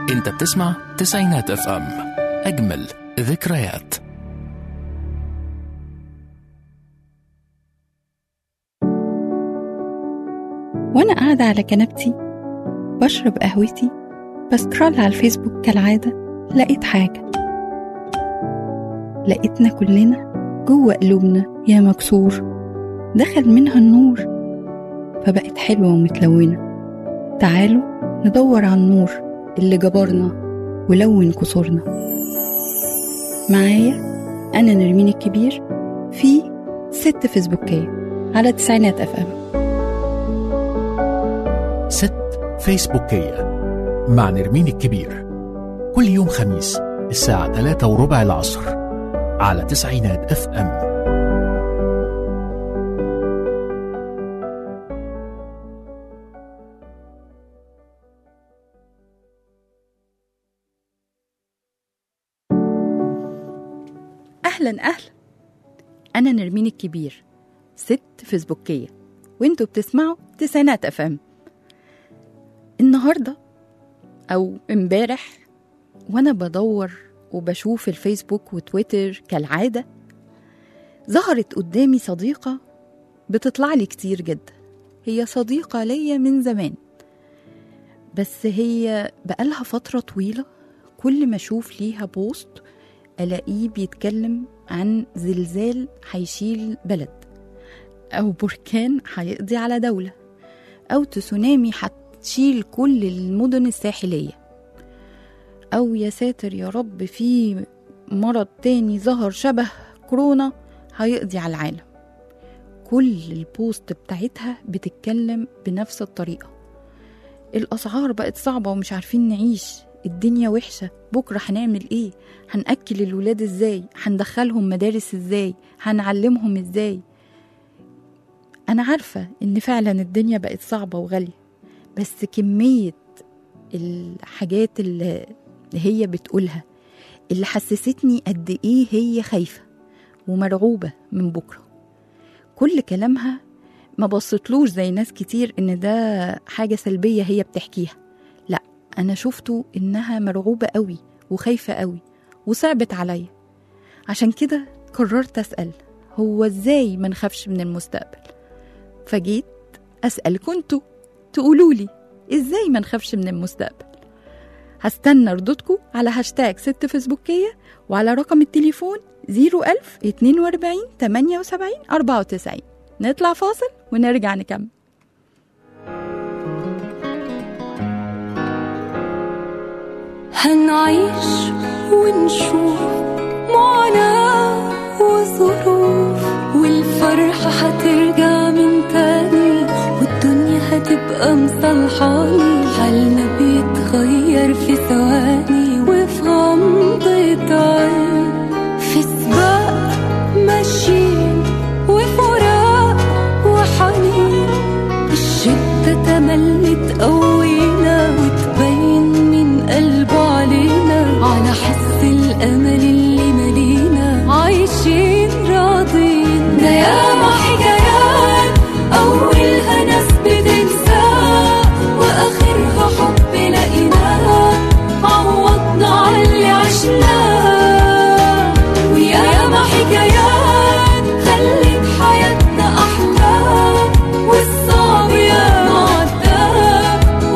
انت بتسمع تسعينات اف ام اجمل ذكريات وأنا قاعدة على كنبتي بشرب قهوتي بسكرول على الفيسبوك كالعادة لقيت حاجة لقيتنا كلنا جوه قلوبنا يا مكسور دخل منها النور فبقت حلوة ومتلونة تعالوا ندور على النور اللي جبرنا ولون كسورنا معايا أنا نرمين الكبير في ست فيسبوكية على تسعينات أف أم ست فيسبوكية مع نرمين الكبير كل يوم خميس الساعة 3 وربع العصر على تسعينات اف ام أهلا أهلا أنا نرمين الكبير ست فيسبوكية وانتوا بتسمعوا تسعينات أف أم النهاردة أو امبارح وأنا بدور وبشوف الفيسبوك وتويتر كالعادة ظهرت قدامي صديقة بتطلع لي كتير جدا هي صديقة ليا من زمان بس هي بقالها فترة طويلة كل ما أشوف ليها بوست ألاقيه بيتكلم عن زلزال هيشيل بلد أو بركان هيقضي على دولة أو تسونامي هتشيل كل المدن الساحلية أو يا ساتر يا رب في مرض تاني ظهر شبه كورونا هيقضي على العالم كل البوست بتاعتها بتتكلم بنفس الطريقة الأسعار بقت صعبة ومش عارفين نعيش الدنيا وحشة بكرة هنعمل ايه هنأكل الولاد ازاي هندخلهم مدارس ازاي هنعلمهم ازاي أنا عارفة إن فعلا الدنيا بقت صعبة وغالية بس كمية الحاجات اللي هي بتقولها اللي حسستني قد إيه هي خايفة ومرعوبة من بكرة كل كلامها ما بصتلوش زي ناس كتير إن ده حاجة سلبية هي بتحكيها لا أنا شفته إنها مرعوبة قوي وخايفة قوي وصعبت عليا عشان كده قررت أسأل هو إزاي ما نخافش من المستقبل فجيت أسأل كنتوا تقولولي إزاي ما نخافش من المستقبل هستنى ردودكم على هاشتاج ست فيسبوكية وعلى رقم التليفون 01000 42 78 94 نطلع فاصل ونرجع نكمل هنعيش ونشوف معاناة وظروف والفرحة هترجع من تاني والدنيا هتبقى مصلحاني حالنا بيتغير في ثواني وفي غمضة عين في سباق ماشيين وفراق وحنين الشدة تملي تقوينا وتبين من قلبه علينا على حس الأمل اللي ملينا عايشين راضين ده ياما حكايات أولها ناس بتنساه وآخرها حب لقيناه عوضنا على اللي عشناه وياما حكايات خلت حياتنا أحلى والصعب ياما عدى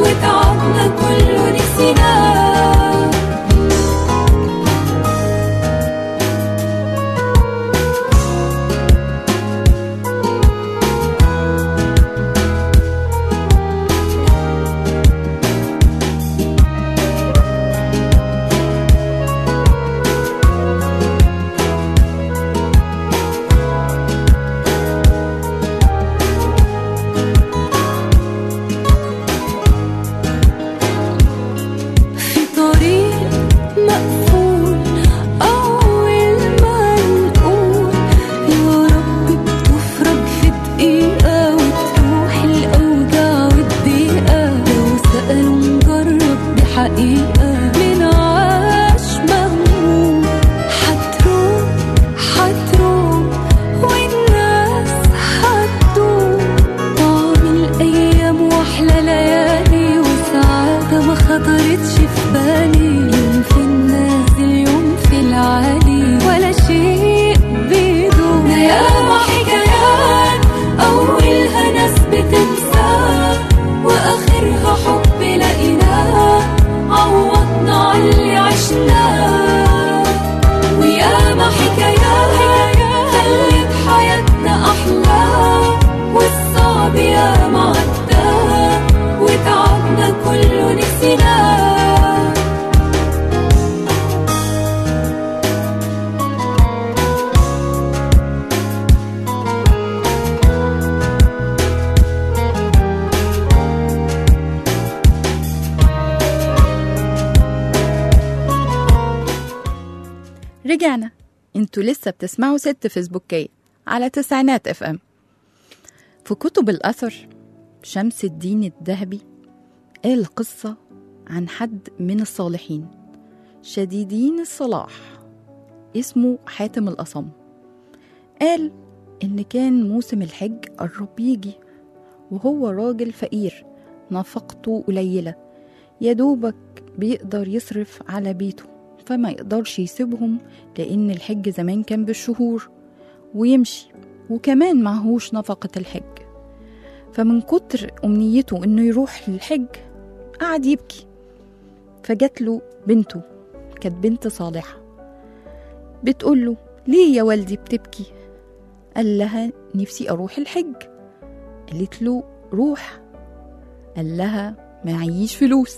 ورجعنا انتوا لسه بتسمعوا ست فيسبوكية على تسعينات اف ام في كتب الأثر شمس الدين الذهبي قال قصة عن حد من الصالحين شديدين الصلاح اسمه حاتم الأصم قال إن كان موسم الحج قرب يجي وهو راجل فقير نفقته قليلة يا دوبك بيقدر يصرف على بيته فما يقدرش يسيبهم لأن الحج زمان كان بالشهور ويمشي وكمان معهوش نفقة الحج فمن كتر أمنيته إنه يروح للحج قعد يبكي فجات له بنته كانت بنت صالحة بتقول له ليه يا والدي بتبكي قال لها نفسي أروح الحج قالت له روح قال لها معيش فلوس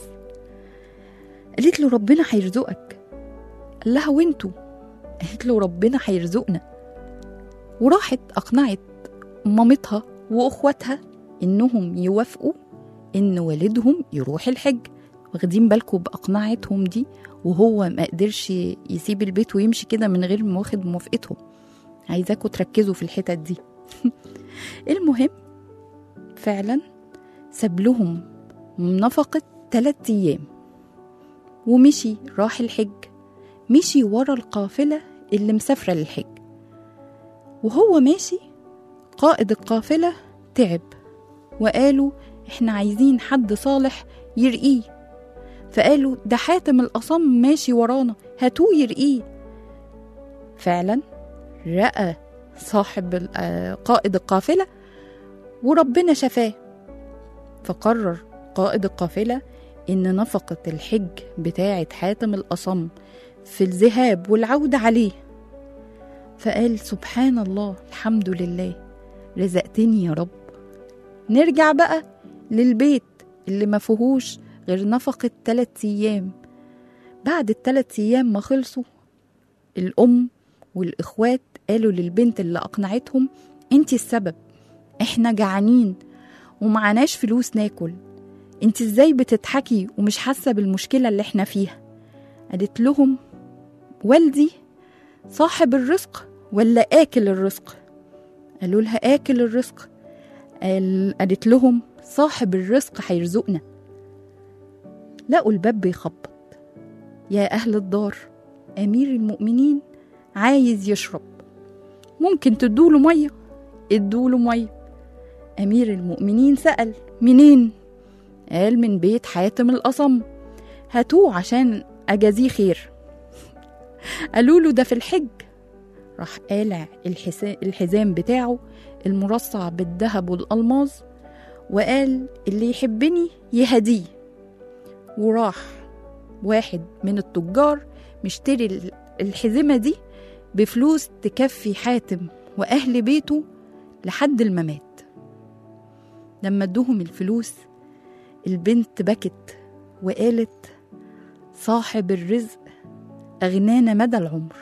قالت له ربنا هيرزقك قال لها وانتوا قالت له ربنا هيرزقنا وراحت أقنعت مامتها وأخواتها إنهم يوافقوا إن والدهم يروح الحج واخدين بالكم بأقنعتهم دي وهو ما قدرش يسيب البيت ويمشي كده من غير ما واخد موافقتهم عايزاكم تركزوا في الحتت دي المهم فعلا ساب لهم نفقة تلات أيام ومشي راح الحج مشي ورا القافلة اللي مسافرة للحج وهو ماشي قائد القافلة تعب وقالوا احنا عايزين حد صالح يرقيه فقالوا ده حاتم الأصم ماشي ورانا هاتوه يرقيه فعلا رأى صاحب ال- آه، قائد القافلة وربنا شفاه فقرر قائد القافلة إن نفقة الحج بتاعة حاتم الأصم في الذهاب والعودة عليه فقال سبحان الله الحمد لله رزقتني يا رب نرجع بقى للبيت اللي ما فيهوش غير نفقة تلات أيام بعد التلات أيام ما خلصوا الأم والإخوات قالوا للبنت اللي أقنعتهم أنت السبب إحنا جعانين ومعناش فلوس ناكل أنت إزاي بتضحكي ومش حاسة بالمشكلة اللي إحنا فيها قالت لهم والدي صاحب الرزق ولا آكل الرزق قالوا لها آكل الرزق قال قالت لهم صاحب الرزق هيرزقنا لقوا الباب بيخبط يا أهل الدار أمير المؤمنين عايز يشرب ممكن تدوله مية ادوله مية أمير المؤمنين سأل منين قال من بيت حاتم الأصم هاتوه عشان أجازيه خير قالوا له ده في الحج راح قالع الحسا- الحزام بتاعه المرصع بالذهب والألماظ وقال اللي يحبني يهديه وراح واحد من التجار مشتري ال- الحزمة دي بفلوس تكفي حاتم وأهل بيته لحد الممات لما ادوهم الفلوس البنت بكت وقالت صاحب الرزق أغنانا مدى العمر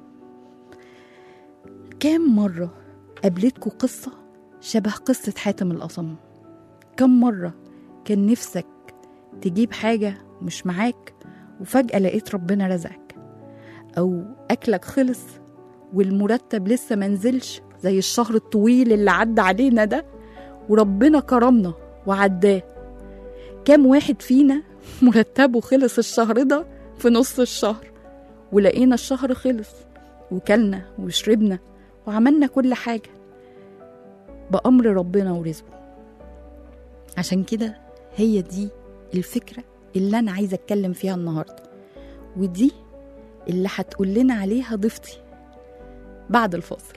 كام مرة قابلتكوا قصة شبه قصة حاتم الأصم كم مرة كان نفسك تجيب حاجة مش معاك وفجأة لقيت ربنا رزقك أو أكلك خلص والمرتب لسه منزلش زي الشهر الطويل اللي عدى علينا ده وربنا كرمنا وعداه كام واحد فينا مرتبه خلص الشهر ده في نص الشهر ولقينا الشهر خلص وكلنا وشربنا وعملنا كل حاجة بأمر ربنا ورزقه عشان كده هي دي الفكرة اللي أنا عايزة أتكلم فيها النهاردة ودي اللي هتقول لنا عليها ضيفتي بعد الفاصل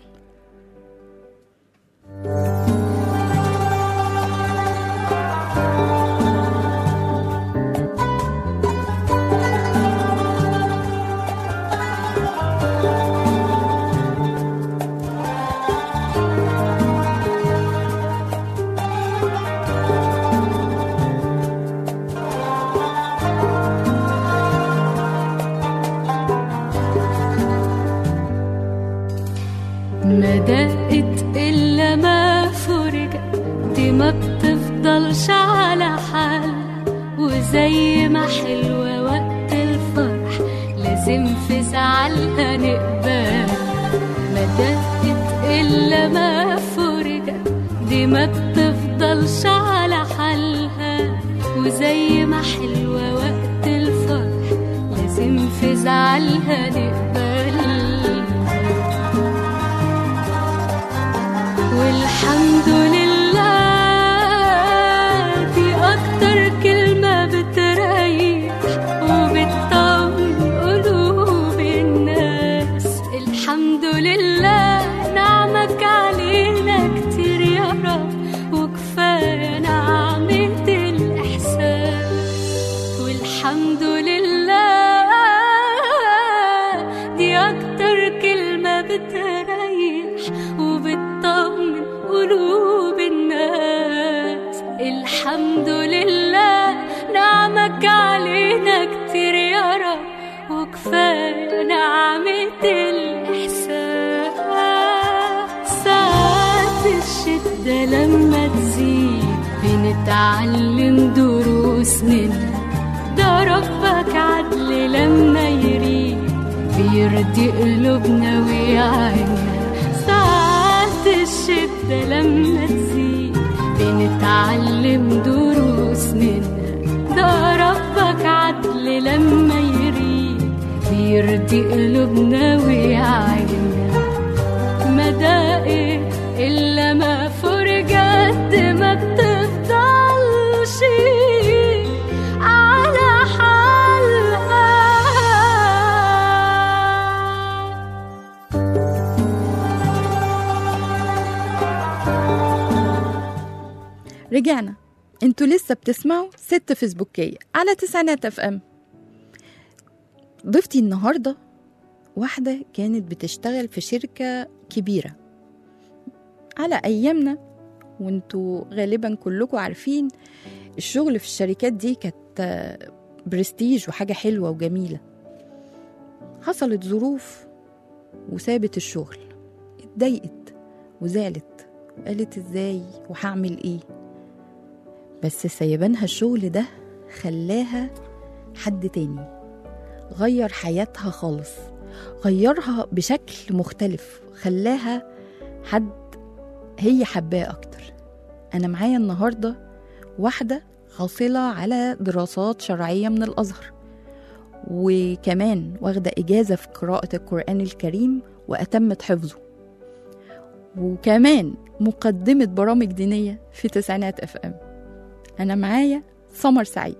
ما بتفضلش على حالها وزي ما حلوة وقت الفرح لازم في زعلها نقبلها والحمد لله دي أكتر كلمة بتريح وبتطمن قلوب الناس الحمد لله نعمك علينا كتير يا رب وكفاية نعمة الإحساس والحمد لله دي أكتر كلمة بتريح وبتطمن قلوب الناس الحمد لله نعمك علينا كتير يا رب وكفاية نعمة الإحساس ساعات الشدة لما تزيد بنتعلم دروس منها ده ربك عدل لما يريد بيرضي قلوبنا ويعينا ساعات الشدة لما تزيد بنتعلم دروس منها ده ربك عدل لما يريد بيرضي قلوبنا ويعينا مدائق إلا ما فرجت ما بتفضلش على حلقة رجعنا انتوا لسه بتسمعوا ست فيسبوكية على تسعينات اف ام ضيفتي النهاردة واحدة كانت بتشتغل في شركة كبيرة على أيامنا وانتوا غالبا كلكم عارفين الشغل في الشركات دي كانت آه، برستيج وحاجة حلوة وجميلة حصلت ظروف وسابت الشغل اتضايقت وزعلت قالت ازاي وهعمل ايه بس سيبانها الشغل ده خلاها حد تاني غير حياتها خالص غيرها بشكل مختلف خلاها حد هي حباه أكتر أنا معايا النهاردة واحدة حاصلة على دراسات شرعية من الأزهر وكمان واخدة إجازة في قراءة القرآن الكريم وأتمت حفظه وكمان مقدمة برامج دينية في تسعينات اف ام أنا معايا سمر سعيد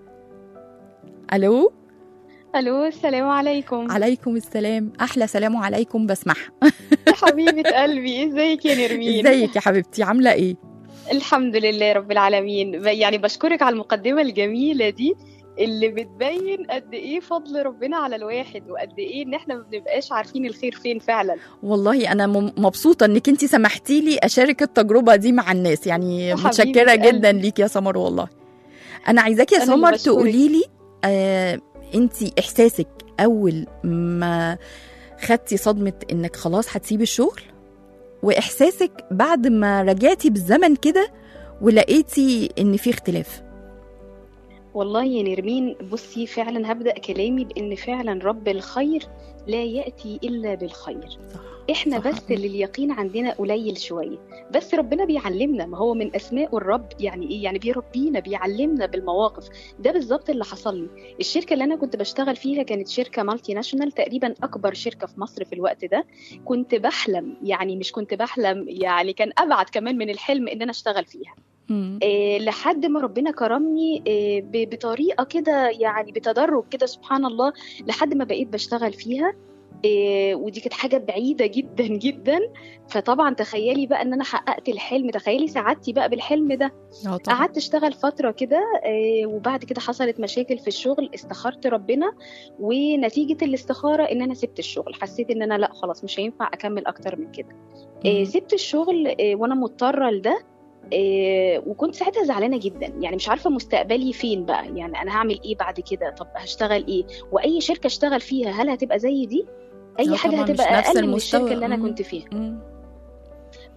ألو الو السلام عليكم عليكم السلام أحلى سلام عليكم بسمعها يا حبيبه قلبي ازيك يا نرمين ازيك يا حبيبتي عاملة ايه الحمد لله رب العالمين ب- يعني بشكرك على المقدمه الجميله دي اللي بتبين قد ايه فضل ربنا على الواحد وقد ايه ان احنا ما بنبقاش عارفين الخير فين فعلا والله انا مم- مبسوطه انك انت سمحتي لي اشارك التجربه دي مع الناس يعني وحبيبة متشكره قلبي. جدا ليك يا سمر والله انا عايزاكي يا أنا اللي سمر بشكرك. تقولي لي آه انت احساسك اول ما خدتي صدمه انك خلاص هتسيبي الشغل واحساسك بعد ما رجعتي بالزمن كده ولقيتي ان في اختلاف والله يا نرمين بصي فعلا هبدا كلامي بان فعلا رب الخير لا ياتي الا بالخير صح احنا صح. بس اللي اليقين عندنا قليل شويه بس ربنا بيعلمنا ما هو من اسماء الرب يعني ايه يعني بيربينا بيعلمنا بالمواقف ده بالظبط اللي حصل لي الشركه اللي انا كنت بشتغل فيها كانت شركه مالتي ناشونال تقريبا اكبر شركه في مصر في الوقت ده كنت بحلم يعني مش كنت بحلم يعني كان ابعد كمان من الحلم ان انا اشتغل فيها مم. إيه لحد ما ربنا كرمني إيه ب- بطريقه كده يعني بتدرج كده سبحان الله لحد ما بقيت بشتغل فيها إيه ودي كانت حاجه بعيده جدا جدا فطبعا تخيلي بقى ان انا حققت الحلم تخيلي سعادتي بقى بالحلم ده اه طبعا قعدت اشتغل فتره كده إيه وبعد كده حصلت مشاكل في الشغل استخرت ربنا ونتيجه الاستخاره ان انا سبت الشغل حسيت ان انا لا خلاص مش هينفع اكمل اكتر من كده إيه مم. سبت الشغل إيه وانا مضطره لده إيه وكنت ساعتها زعلانه جدا يعني مش عارفه مستقبلي فين بقى يعني انا هعمل ايه بعد كده طب هشتغل ايه واي شركه اشتغل فيها هل هتبقى زي دي لا اي حاجه طبعاً مش هتبقى نفس اقل من المستوى. الشركه اللي انا مم. كنت فيها مم.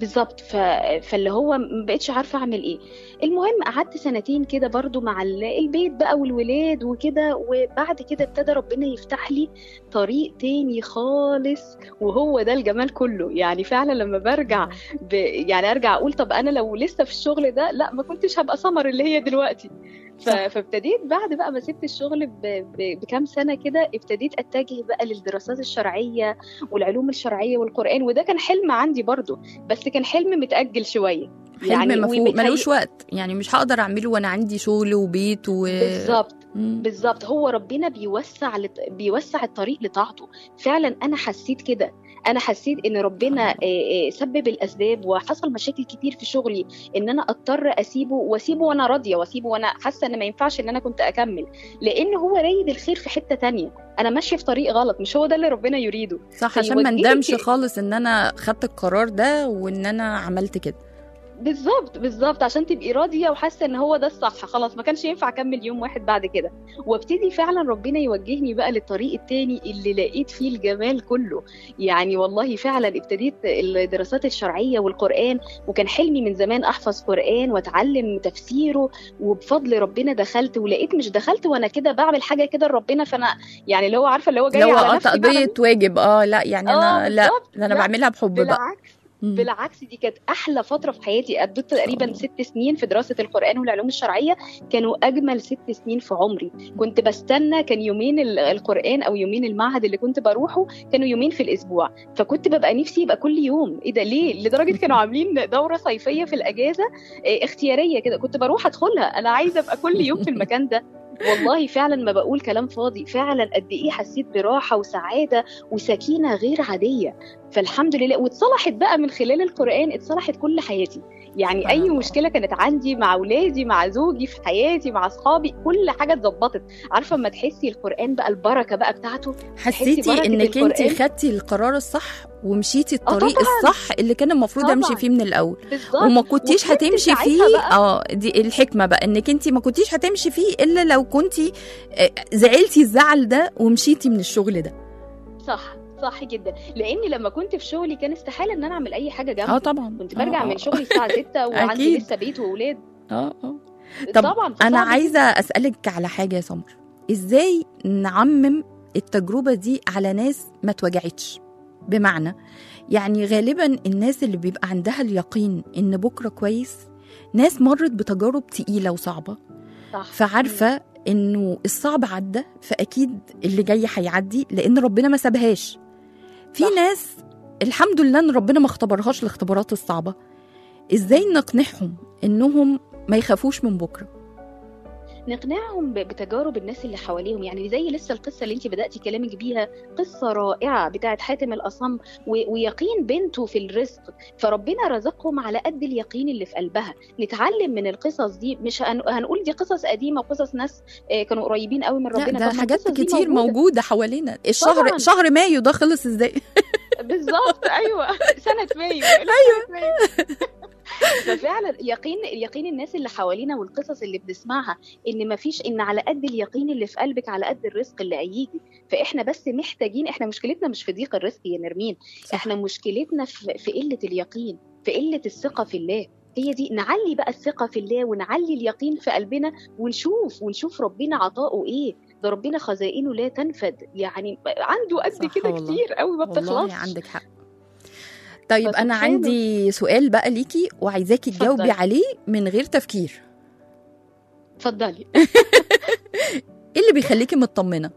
بالظبط ف... فاللي هو ما بقتش عارفه اعمل ايه المهم قعدت سنتين كده برضو مع ال- البيت بقى والولاد وكده وبعد كده ابتدى ربنا يفتح لي طريق تاني خالص وهو ده الجمال كله يعني فعلا لما برجع ب... يعني ارجع اقول طب انا لو لسه في الشغل ده لا ما كنتش هبقى سمر اللي هي دلوقتي ف... صح. فابتديت بعد بقى ما سبت الشغل ب... ب... بكام سنه كده ابتديت اتجه بقى للدراسات الشرعيه والعلوم الشرعيه والقران وده كان حلم عندي برضو بس كان حلم متاجل شويه حلم مفهوم ومتهيأ- ملوش وقت يعني مش هقدر اعمله وانا عندي شغل وبيت و بالظبط مم. بالظبط هو ربنا بيوسع لط... بيوسع الطريق لطاعته فعلا انا حسيت كده انا حسيت ان ربنا آه، آه، سبب الاسباب وحصل مشاكل كتير في شغلي ان انا اضطر اسيبه واسيبه وانا راضيه واسيبه وانا حاسه ان ما ينفعش ان انا كنت اكمل لان هو رايد الخير في حته تانية انا ماشيه في طريق غلط مش هو ده اللي ربنا يريده صح عشان ما فيوديك- ندمش خالص ان انا خدت القرار ده وان انا عملت كده بالظبط بالظبط عشان تبقي راضيه وحاسه ان هو ده الصح خلاص ما كانش ينفع اكمل يوم واحد بعد كده وابتدي فعلا ربنا يوجهني بقى للطريق التاني اللي لقيت فيه الجمال كله يعني والله فعلا ابتديت الدراسات الشرعيه والقران وكان حلمي من زمان احفظ قران واتعلم تفسيره وبفضل ربنا دخلت ولقيت مش دخلت وانا كده بعمل حاجه كده لربنا فانا يعني اللي هو عارفه اللي هو جاي لو على اه نفسي بقى تقضية واجب اه لا يعني انا آه، لا بالظبط. ده انا لا، بعملها بحب بقى بالعكس مم. بالعكس دي كانت احلى فتره في حياتي قضيت تقريبا الله. ست سنين في دراسه القران والعلوم الشرعيه كانوا اجمل ست سنين في عمري كنت بستنى كان يومين ال- القران او يومين المعهد اللي كنت بروحه كانوا يومين في الاسبوع فكنت ببقى نفسي يبقى كل يوم ايه ده ليه لدرجه كانوا عاملين دوره صيفيه في الاجازه إيه، اختياريه كده كنت بروح ادخلها انا عايزه ابقى كل يوم في المكان ده والله فعلا ما بقول كلام فاضي فعلا قد ايه حسيت براحه وسعاده وسكينه غير عاديه فالحمد لله واتصلحت بقى من خلال القرآن اتصلحت كل حياتي يعني سبحان أي الله. مشكلة كانت عندي مع أولادي مع زوجي في حياتي مع أصحابي كل حاجة اتظبطت عارفة اما تحسي القرآن بقى البركة بقى بتاعته حسيتي بركة انك انت القرآن؟ خدتي القرار الصح ومشيتي آه الطريق طبعاً. الصح اللي كان المفروض طبعاً. امشي فيه من الاول بالظبط وما كنتيش وفهمت هتمشي ساعتها فيه بقى. اه دي الحكمه بقى انك انت ما كنتيش هتمشي فيه الا لو كنتي آه، زعلتي الزعل ده ومشيتي من الشغل ده صح صح جدا لأني لما كنت في شغلي كان استحالة إن أنا أعمل أي حاجة جنبي اه طبعا كنت آه، برجع آه. من شغلي الساعة 6 وعندي أكيد. لسه بيت وأولاد اه اه طب طبعا انا فصعب عايزه اسالك على حاجه يا سمر ازاي نعمم التجربه دي على ناس ما اتوجعتش بمعنى يعني غالبا الناس اللي بيبقى عندها اليقين ان بكره كويس ناس مرت بتجارب تقيله وصعبه صح فعارفه انه الصعب عدى فاكيد اللي جاي هيعدي لان ربنا ما سابهاش في صح. ناس الحمد لله ان ربنا ما اختبرهاش الاختبارات الصعبه ازاي نقنعهم انهم ما يخافوش من بكره نقنعهم ب- بتجارب الناس اللي حواليهم يعني زي لسه القصه اللي انت بداتي كلامك بيها قصه رائعه بتاعت حاتم الاصم و- ويقين بنته في الرزق فربنا رزقهم على قد اليقين اللي في قلبها نتعلم من القصص دي مش هن- هنقول دي قصص قديمه وقصص ناس آه، كانوا قريبين قوي من لا ربنا ده طب ما حاجات القصص دي كتير موجودة. موجوده حوالينا الشهر طبعاً. شهر مايو ده خلص ازاي بالظبط ايوه سنه مايو ايوه ففعلا يقين يقين الناس اللي حوالينا والقصص اللي بنسمعها ان ما فيش ان على قد اليقين اللي في قلبك على قد الرزق اللي هيجي فاحنا بس محتاجين احنا مشكلتنا مش في ضيق الرزق يا نرمين صح. احنا مشكلتنا في, في قله اليقين في قله الثقه في الله هي دي نعلي بقى الثقه في الله ونعلي اليقين في قلبنا ونشوف ونشوف ربنا عطاؤه ايه ده ربنا خزائنه لا تنفد يعني عنده قد صح كده والله. كتير قوي ما بتخلصش والله عندك حق طيب انا فسبحانه. عندي سؤال بقى ليكي وعايزاكي تجاوبي اتفضلي. عليه من غير تفكير اتفضلي ايه اللي بيخليكي مطمنه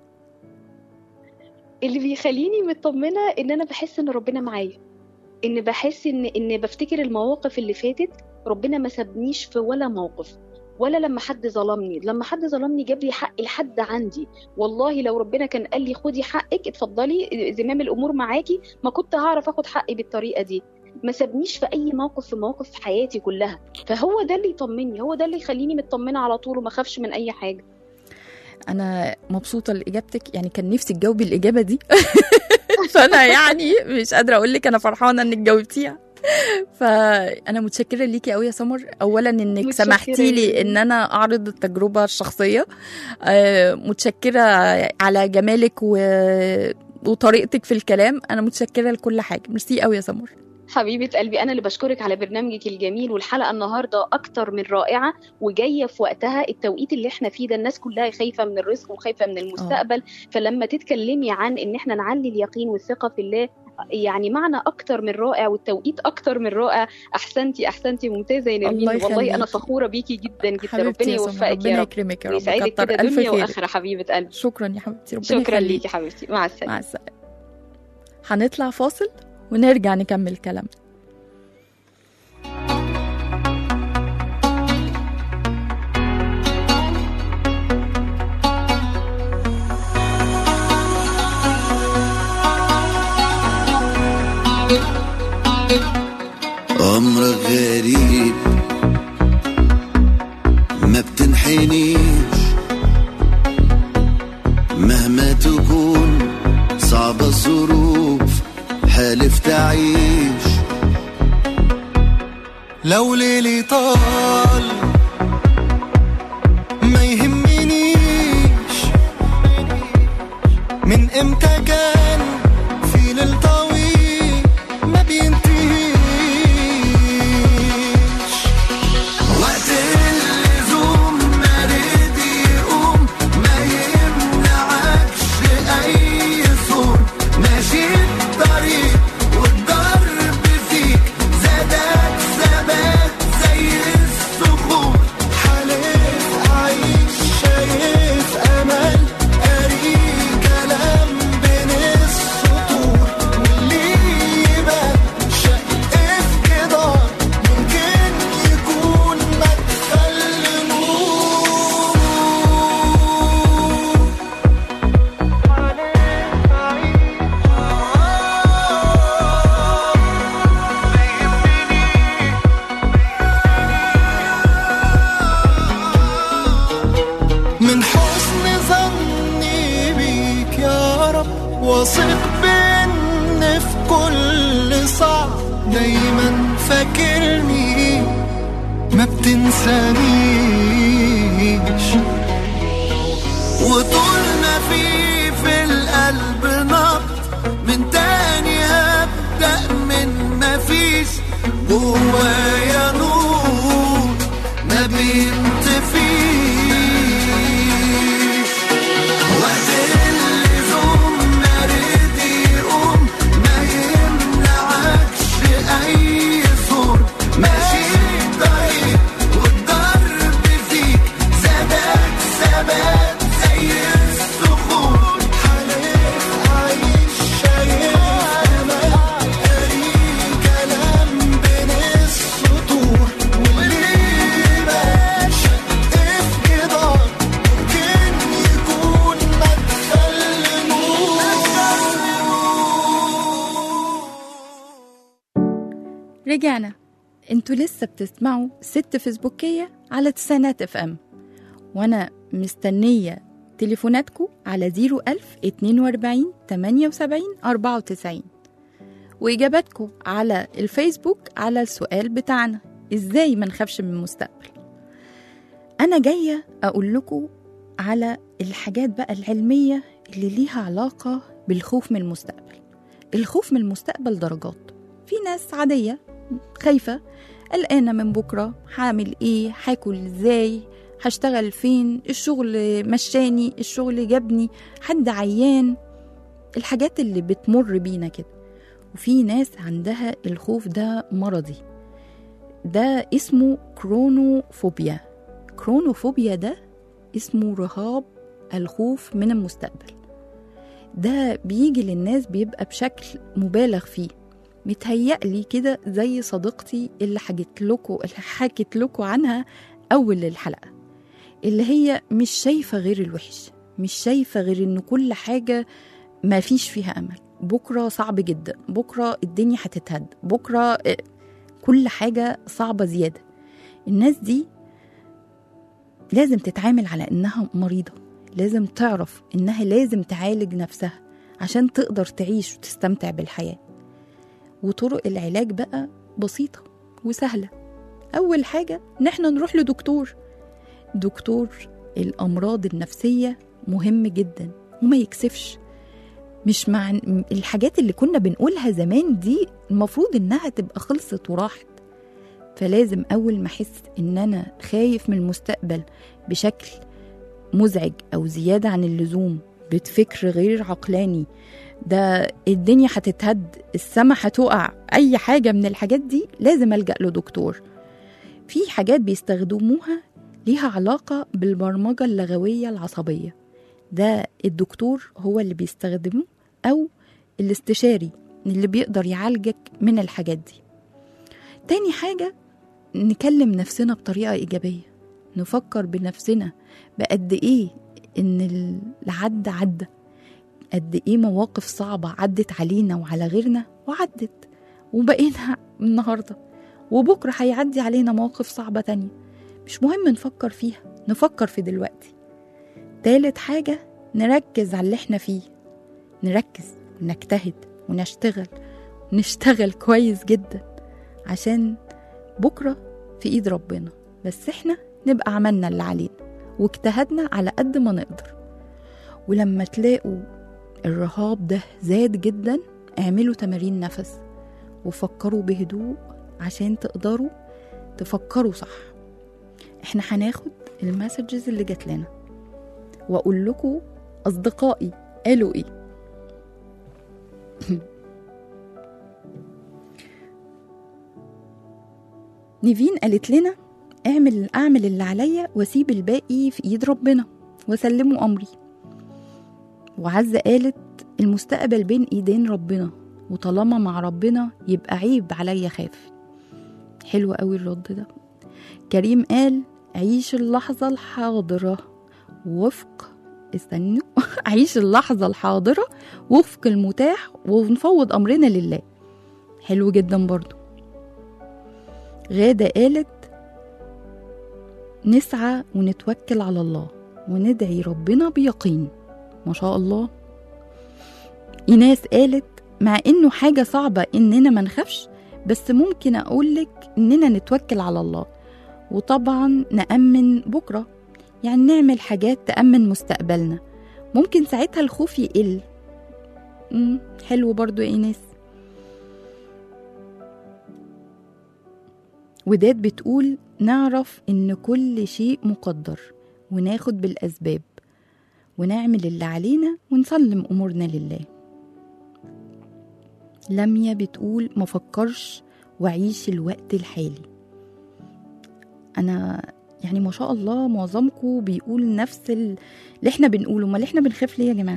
اللي بيخليني مطمنه ان انا بحس ان ربنا معايا ان بحس ان ان بفتكر المواقف اللي فاتت ربنا ما سابنيش في ولا موقف ولا لما حد ظلمني لما حد ظلمني جاب لي حق لحد عندي والله لو ربنا كان قال لي خدي حقك اتفضلي زمام الامور معاكي ما كنت هعرف اخد حقي بالطريقه دي ما سابنيش في اي موقف في مواقف حياتي كلها فهو ده اللي يطمني هو ده اللي يخليني مطمنه على طول وما اخافش من اي حاجه انا مبسوطه لاجابتك يعني كان نفسي تجاوبي الاجابه دي فانا يعني مش قادره اقول لك انا فرحانه انك جاوبتيها فانا متشكره ليكي قوي يا سمر اولا انك متشكرة سمحتي لي ليكي. ان انا اعرض التجربه الشخصيه آه، متشكره على جمالك و... وطريقتك في الكلام انا متشكره لكل حاجه ميرسي قوي يا سمر حبيبة قلبي أنا اللي بشكرك على برنامجك الجميل والحلقة النهاردة أكتر من رائعة وجاية في وقتها التوقيت اللي احنا فيه ده الناس كلها خايفة من الرزق وخايفة من المستقبل فلما تتكلمي عن إن احنا نعلي اليقين والثقة في الله يعني معنى أكتر من رائع والتوقيت أكتر من رائع أحسنتي أحسنتي ممتازة يا نرمين الله والله أنا يخليكي. فخورة بيكي جدا جدا حبيبتي ربنا يا سمر يوفقك ربنا يا رب يكرمك يا رب ويسعدك كتر كده ألف دنيا خير وآخرة حبيبة قلبي شكرا يا حبيبتي ربنا شكرا يخليك. ليكي حبيبتي مع السلامة مع السلامة هنطلع فاصل ونرجع نكمل كلامنا أمرك غريب ما بتنحنيش مهما تكون صعبة الظروف حالف تعيش لو ليلي طال ما يهمنيش من امتى كان في ليل طويل ما بينتهيش وقت اللزوم ما رد يقوم ما يمنعكش اي صوت ماشي الطريق والضرب فيك زادك ثبات زي الصخور حالف عايش شايف امل قاري كلام بين السطور واللي يبان شق في جدار ممكن يكون مدخل نور من حسن ظني بيك يا رب واثق بان في كل صعب دايما فاكرني ما بتنسانيش وطول ما في في القلب نبض من تاني هبدأ من ما فيش جوايا نور ما بينطفيش وقت اللزوم ما رد يقوم ما يمنعكش أي صوت ماشي طريق والضرب فيك زادك ثبات زي الصخور حالف عايش شايف أمل قاري كلام بين السطور واللي ماشي في جدار ممكن يكون مدخل نور رجعنا انتوا لسه بتسمعوا ست فيسبوكية على تسعينات اف ام وانا مستنية تليفوناتكم على 01000 42 78 94 وإجاباتكم على الفيسبوك على السؤال بتاعنا إزاي ما نخافش من المستقبل أنا جاية أقول لكم على الحاجات بقى العلمية اللي ليها علاقة بالخوف من المستقبل الخوف من المستقبل درجات في ناس عادية خايفة قلقانة من بكرة هعمل ايه هاكل ازاي هشتغل فين الشغل مشاني الشغل جابني حد عيان الحاجات اللي بتمر بينا كده وفي ناس عندها الخوف ده مرضي ده اسمه كرونوفوبيا كرونوفوبيا ده اسمه رهاب الخوف من المستقبل ده بيجي للناس بيبقى بشكل مبالغ فيه متهيألي كده زي صديقتي اللي حكيت لكم اللي حكيت لكم عنها أول الحلقة اللي هي مش شايفة غير الوحش مش شايفة غير إن كل حاجة ما فيش فيها أمل بكرة صعب جدا بكرة الدنيا هتتهد بكرة آه، كل حاجة صعبة زيادة الناس دي لازم تتعامل على إنها مريضة لازم تعرف إنها لازم تعالج نفسها عشان تقدر تعيش وتستمتع بالحياة وطرق العلاج بقى بسيطة وسهلة أول حاجة إن احنا نروح لدكتور دكتور الأمراض النفسية مهم جدا وما يكسفش مش مع الحاجات اللي كنا بنقولها زمان دي المفروض انها تبقى خلصت وراحت فلازم اول ما احس ان انا خايف من المستقبل بشكل مزعج او زياده عن اللزوم بفكر غير عقلاني ده الدنيا هتتهد السما هتقع اي حاجه من الحاجات دي لازم الجا لدكتور في حاجات بيستخدموها ليها علاقه بالبرمجه اللغويه العصبيه ده الدكتور هو اللي بيستخدمه او الاستشاري اللي بيقدر يعالجك من الحاجات دي تاني حاجه نكلم نفسنا بطريقه ايجابيه نفكر بنفسنا بقد ايه ان العد عدى قد ايه مواقف صعبة عدت علينا وعلى غيرنا وعدت وبقينا النهاردة وبكرة هيعدي علينا مواقف صعبة تانية مش مهم نفكر فيها نفكر في دلوقتي تالت حاجة نركز على اللي احنا فيه نركز ونجتهد ونشتغل نشتغل كويس جدا عشان بكرة في ايد ربنا بس احنا نبقى عملنا اللي علينا واجتهدنا على قد ما نقدر ولما تلاقوا الرهاب ده زاد جدا اعملوا تمارين نفس وفكروا بهدوء عشان تقدروا تفكروا صح احنا هناخد المسجز اللي جات لنا واقول لكم اصدقائي قالوا ايه نيفين قالت لنا اعمل اعمل اللي عليا واسيب الباقي في ايد ربنا وسلموا امري وعزة قالت المستقبل بين ايدين ربنا وطالما مع ربنا يبقى عيب عليا خاف حلو قوي الرد ده كريم قال عيش اللحظة الحاضرة وفق استنوا عيش اللحظة الحاضرة وفق المتاح ونفوض أمرنا لله حلو جدا برضو غادة قالت نسعى ونتوكل على الله وندعي ربنا بيقين ما شاء الله إيناس قالت مع إنه حاجة صعبة إننا ما نخافش بس ممكن أقولك إننا نتوكل على الله وطبعا نأمن بكرة يعني نعمل حاجات تأمن مستقبلنا ممكن ساعتها الخوف يقل مم. حلو برضو يا إيناس وداد بتقول نعرف إن كل شيء مقدر وناخد بالأسباب ونعمل اللي علينا ونسلم أمورنا لله لميا بتقول مفكرش وعيش الوقت الحالي أنا يعني ما شاء الله معظمكم بيقول نفس ال- اللي احنا بنقوله ما اللي احنا بنخاف ليه يا جماعة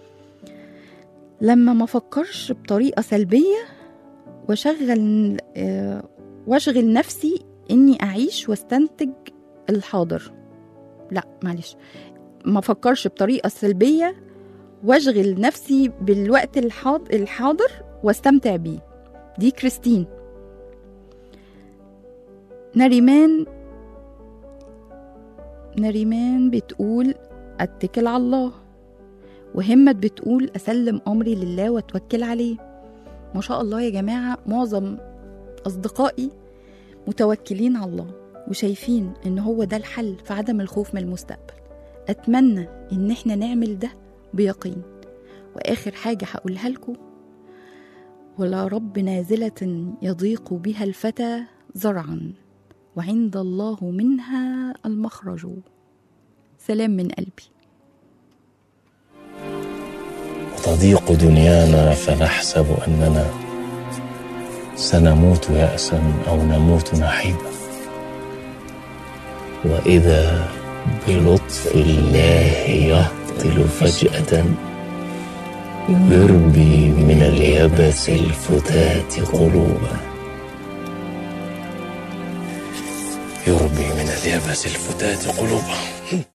لما ما فكرش بطريقة سلبية واشغل آه، واشغل نفسي اني اعيش واستنتج الحاضر لا معلش ما فكرش بطريقة سلبية واشغل نفسي بالوقت الحاض- الحاضر واستمتع بيه دي كريستين نريمان نريمان بتقول اتكل على الله وهمت بتقول اسلم امري لله واتوكل عليه ما شاء الله يا جماعه معظم اصدقائي متوكلين على الله وشايفين ان هو ده الحل في عدم الخوف من المستقبل اتمنى ان احنا نعمل ده بيقين واخر حاجه هقولها لكم ولا رب نازله يضيق بها الفتى زرعا وعند الله منها المخرج سلام من قلبي وتضيق دنيانا فنحسب أننا سنموت يأسا أو نموت نحيبا وإذا بلطف الله يهطل فجأة يربي من اليبس الفتات قلوبا يربي من اليبس الفتات قلوبا